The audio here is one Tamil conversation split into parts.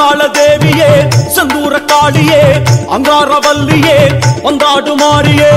அங்காள தேவியே செந்தூர காளியே அங்காரவல்லியே வந்தாடு மாறியே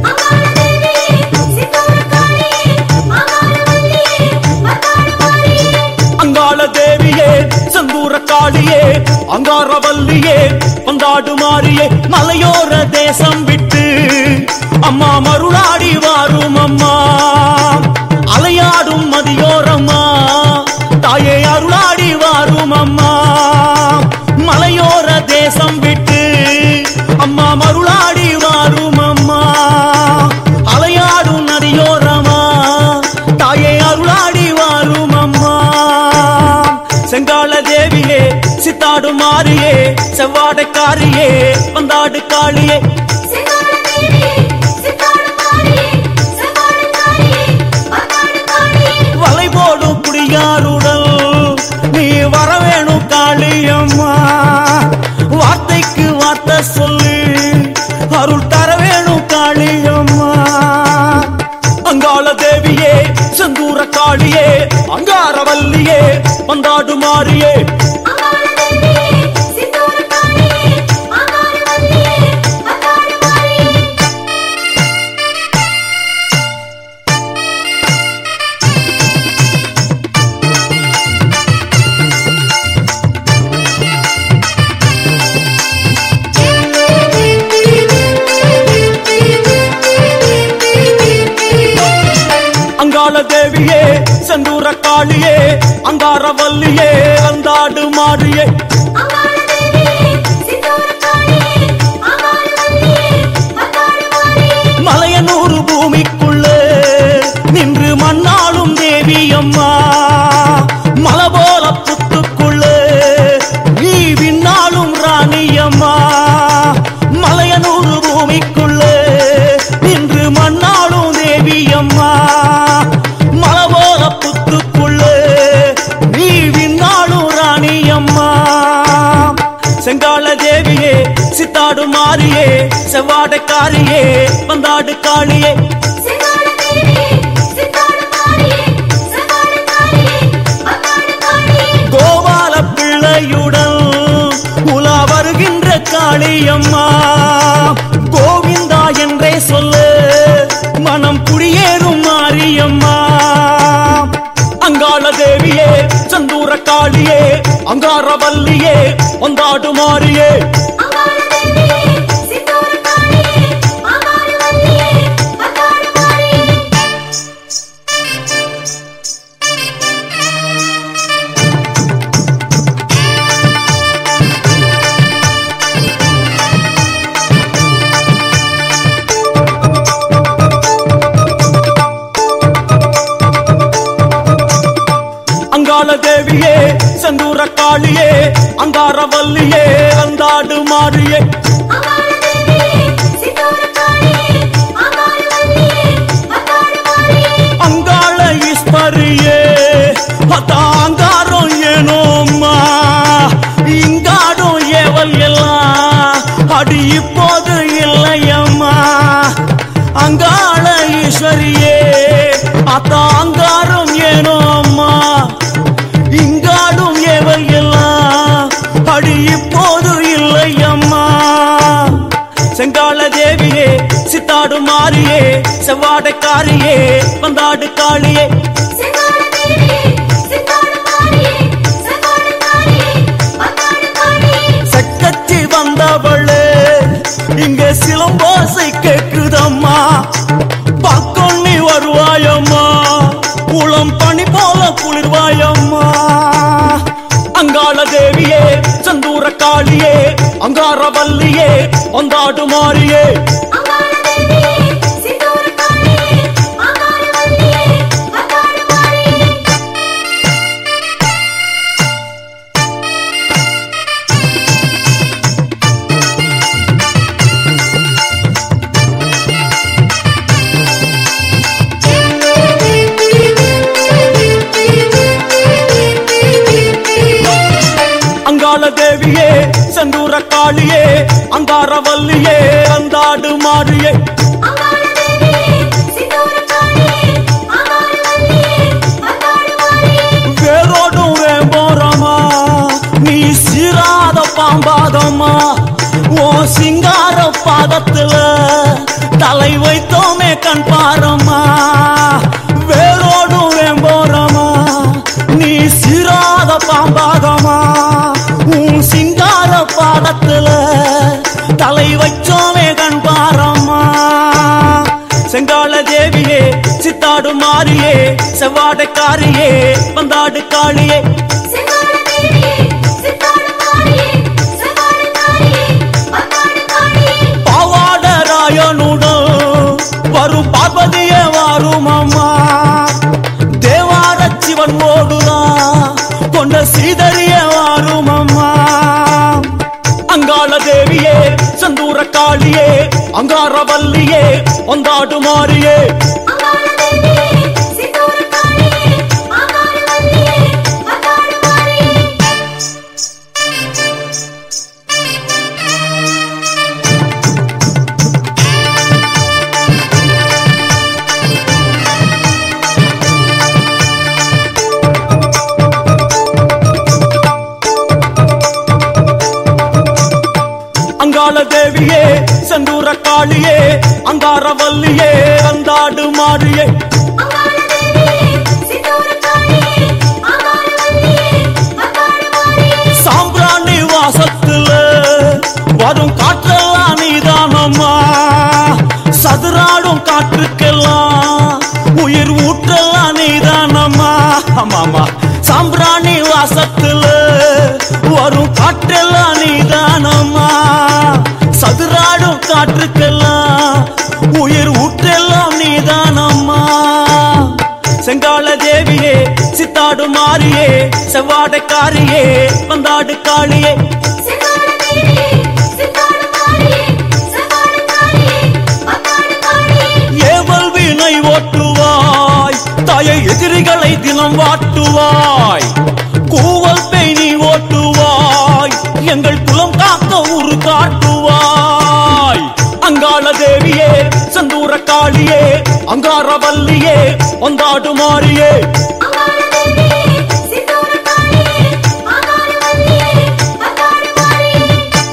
அங்காள தேவியே செந்தூர காளியே அங்காரவல்லியே வந்தாடு மாறியே மலையோர தேசம் விட்டு அம்மா மருளாடி வாரும் அம்மா அலையாடும் மதியோரம்மா தாயே அருளாடி வாரும் அம்மா மலையோர தேசம் விட்டு அம்மா மருளாடி வாரும் அம்மா அலையாடும் நதியோரமா தாயே அருளாடி வாரும் அம்மா செங்கால தேவியே சித்தாடு மாறியே செவ்வாடைக்காரியே வந்தாடு காளியே வலை போடும் குடியாருடல் நீ வரவேணும் காளியம்மா வார்த்தைக்கு வார்த்தை சொல்லி அருள் தர வேணும் காளியம்மா அங்காள தேவியே செந்தூர காளியே அங்காரவல்லியே வந்தாடு மாறியே அங்காள தேவியே செந்தூர காளியே அங்காரவல்லியே வந்தாடு மாறியே மலையனூறு பூமிக்குள்ளே நின்று மண்ணாளும் தேவி அம்மா மலை போல புத்துக்குள்ளே நீ விண்ணாளும் ராணி அம்மா மலையனூறு பூமிக்குள்ளே நின்று மண்ணாளும் தேவி அம்மா மலை போல புத்துக்குள்ளே நீ விண்ணாளும் ராணி அம்மா செங்கால தேவியே சித்தாடு மாறியே செவ்வாடைக்காரியே வந்தாடு காளியே கோபால பிள்ளையுடன் உலா வருகின்ற காளியம்மா கோவிந்தா என்றே சொல்லு மனம் குடியேறும் மாரியம்மா அங்காள தேவியே சந்தூர காளியே அங்காரவல்லியே வந்தாடு மாறியே அங்காள தேவியே செந்தூர காளியே அங்காரவல்லியே வந்தாடு மாறியே அங்காள ஈஸ்வரியே அத்தாங்காரம் ஏனோம்மா இங்காடும் ஏவல் எல்லாம் அடி இப்போது இல்லையம்மா அங்காள ஈஸ்வரியே அத்தாங்காரம் ஏனோம்மா இங்காடும் ஏவல் எல்லாம் அடி இப்போது இல்லையம்மா செங்கால தேவியே சித்தாடு மாறியே செவ்வாடைக்காரியே வந்தாடு காளியே சக்கச்சி வந்தவளே இங்க சிலம்போசை கேக்குதம்மா பக்கம் நீ வருவாயம்மா குளம் பனி போல குளிர்வாயம்மா அங்காள தேவியே சந்தூர காளியே அங்காரவல்லியே வந்தாடு மாறியே அங்காள தேவியே செந்தூர காளியே அங்காரவல்லியே வந்தாடு மாறியே வேரோடும் வேம்போரமா நீ சீரா பாதத்துல தலை வைத்தோமே கண் பாரம்மா வேரோடும் வேம்போரமா நீ சிராத பாம்பாகமா உன் சிங்கார பாதத்துல தலை வச்சோமே கண் பாரம்மா செங்கால தேவியே சித்தாடு மாறியே செவ்வாடைக்காரியே வந்தாடு காளியே செங்கால தேவியே சித்தாடு மாறியே செவ்வாடு காரியே வந்தாடு காரியே பாவாட ராயனுடன் வரும் பார்வதிய வாரும் அம்மா தேவார சிவன் ஓடுதான் கொண்ட சீதரிய வாரும் அம்மா அங்காள தேவியே சந்தூர காளியே அங்காரவல்லியே வந்தாடு மாறியே அங்காள தேவியே சித்தூர காரியே ஆகார வல்லியே வந்தாடு காரியே அங்காள தேவியே சந்தூர காளியே அங்காரவல்லியே வந்தாடு மாறியே அங்காள தேவியே சித்தூர காரியே ஆகார வல்லியே வந்தாடு காரியே சாம்பிராணி வாசத்துல வரும் காற்றெல்லாம் நீதானம்மா சதுராடும் காற்றுக்கெல்லாம் உயிர் ஊற்றெல்லாம் நீதானம்மா ஆமாமா சாம்பிராணி வாசத்துல வரும் காற்றெல்லாம் நீதானம்மா சதுராடும் காற்றுக்கெல்லாம் உயிர் ஊற்றெல்லாம் நீதானம்மா செங்கால தேவியே சித்தாடு மாறியே செவ்வாடைக்காரியே வந்தாடு காளியே செங்கால தேவியே சித்தாடு மாறியே செவ்வாடு காரியே வந்தாடு காரியே ஏவல் வீணை ஓட்டுவாய் தாயை எதிரிகளை தினம் வாட்டுவாய் கூவல் பெய்னி ஓட்டுவாய் எங்கள் குலம் காக்க உரு காட்டுவாய் அங்காள தேவியே சந்தூர காளியே அங்காரவல்லியே வந்தாடு மாறியே அங்காள தேவியே சித்தூர காரியே ஆகார வல்லியே வந்தாடு காரியே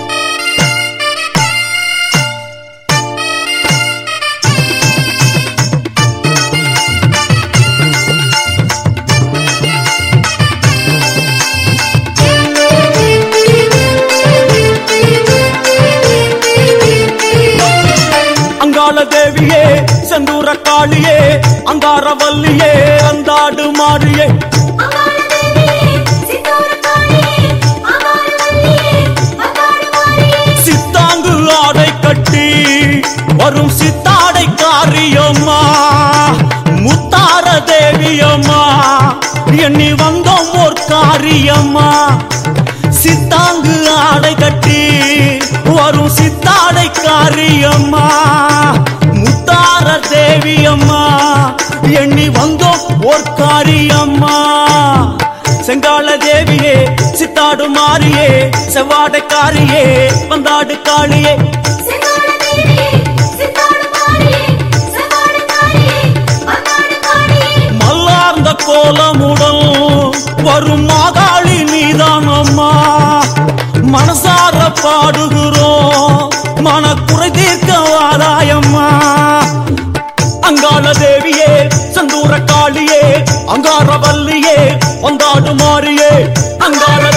அங்காள தேவியே செந்தூர காளியே அங்காரவல்லியே அந்தாடு மாறியே அங்காள தேவியே சித்தூர காரியே ஆகார வல்லியே வந்தாடு காரியே சித்தாங்கு ஆடை கட்டி வரும் சித்தாடை காரியம்மா முத்தார தேவியம்மா எண்ணி வந்தோம் ஓர் காரியம்மா சித்தாங்கு ஆடை கட்டி வரும் சித்தாடை காரியம்மா முத்தார தேவியம்மா எண்ணி வந்தோம் ஓர் காரியம்மா செங்கால தேவியே சித்தாடு மாறியே செவ்வாடைக்காரியே வந்தாடு காளியே செங்கால தேவியே சித்தாடு மாறியே செவ்வாடு காரியே வந்தாடு காரியே மல்லார்ந்த கோலமுடன் வரும் மாகாளி நீதான் அம்மா மனசார பாடுகிறோம் மனக்குறை தீர்க்க வாராயம்மா அங்காள தேவியே சந்தூர காளியே அங்காரவல்லியே வந்தாடு மாறியே அங்காள